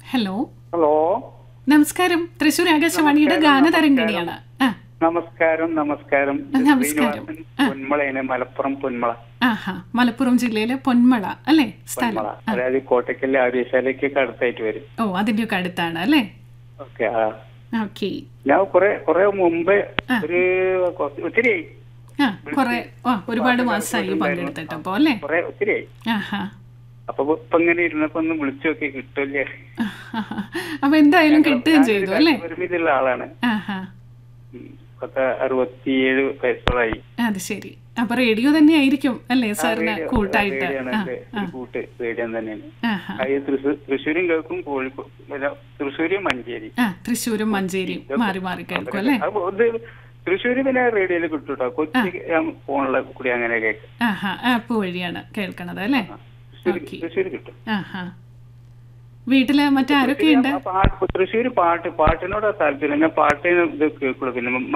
Hello hello നമസ്കാരം തൃശ്ശൂർ ആകാശവാണിയുടെ നമസ്കാരം, ഗാനതരംഗിണിയാണ് ആ നമസ്കാരം നമസ്കാരം നമസ്കാരം. ശ്രീനിവാസൻ പൊന്മളയാണ് മലപ്പുറം പൊന്മള ആഹാ മലപ്പുറം ജില്ലയിലെ പൊന്മള അല്ലേ സ്ഥലം പൊന്മള ആ. അതായത് കോട്ടക്കലിലെ ആര്യശാലയ്ക്കൊക്കെ അടുത്തായിട്ട് വരും ഓ അതിന്റെയൊക്കെ അടുത്താണ് അല്ലേ ഓക്കെ ആ ഓക്കെ ഞാൻ കുറെ കുറെ മുമ്പ് ആ. ഒരു കുറച്ച് ഒത്തിരി ആ കുറെ ആ ഒരുപാട് മാസമായി പങ്കെടുത്തിട്ടപ്പോ അല്ലേ കുറെ ഒത്തിരി ആഹാ അപ്പൊ ഇപ്പൊ ഇങ്ങനെ ഇരുന്നപ്പോ ഒന്ന് വിളിച്ചു നോക്കി കിട്ടില്ലേ ആഹാ. അപ്പൊ എന്തായാലും കിട്ടുകയും ചെയ്തു അല്ലേ ഒരുമിച്ചുള്ള ആളാണ് ആഹാ ഉം. പത്ത് അറുപത്തിയേഴ് വയസ്സോളായി അത് ശരി അപ്പൊ റേഡിയോ തന്നെ ആയിരിക്കും അല്ലേ സാറിന് റേഡിയോ- കൂട്ടായിട്ട് റേഡിയോയാണ് ആ എന്റെ ആ ഒരു കൂട്ട് റേഡിയോ തന്നെയാണ് ആഹാ അത് തൃശ്ശൂർ തൃശ്ശൂരും കേൾക്കും കോഴിക്കോട് പിന്നെ തൃശ്ശൂരും മഞ്ചേരി ആ തൃശ്ശൂരും മഞ്ചേരിയും മാറി മാറി കേൾക്കും അല്ലേ അപ്പൊ ഇത് തൃശ്ശൂര് പിന്നെ റേഡിയോയിൽ കിട്ടും കേട്ടോ കൊച്ചി ഞാൻ ഫോണിലെ കൂടി അങ്ങനെ കേൾക്കും ആഹാ ആപ്പ് വഴിയാണ് കേൾക്കണത് അല്ലേ തൃശ്ശൂര് ഓക്കേ. തൃശ്ശൂര് കിട്ടും ആഹാ വീട്ടില് മറ്റാരൊക്കെയുണ്ട് പാട്ട് തൃശ്ശൂര് പാട്ട് പാട്ടിനോടാ താല്പര്യം ഞാൻ പാട്ടിന് ഇത് കേൾക്കുള്ളൂ പിന്നെ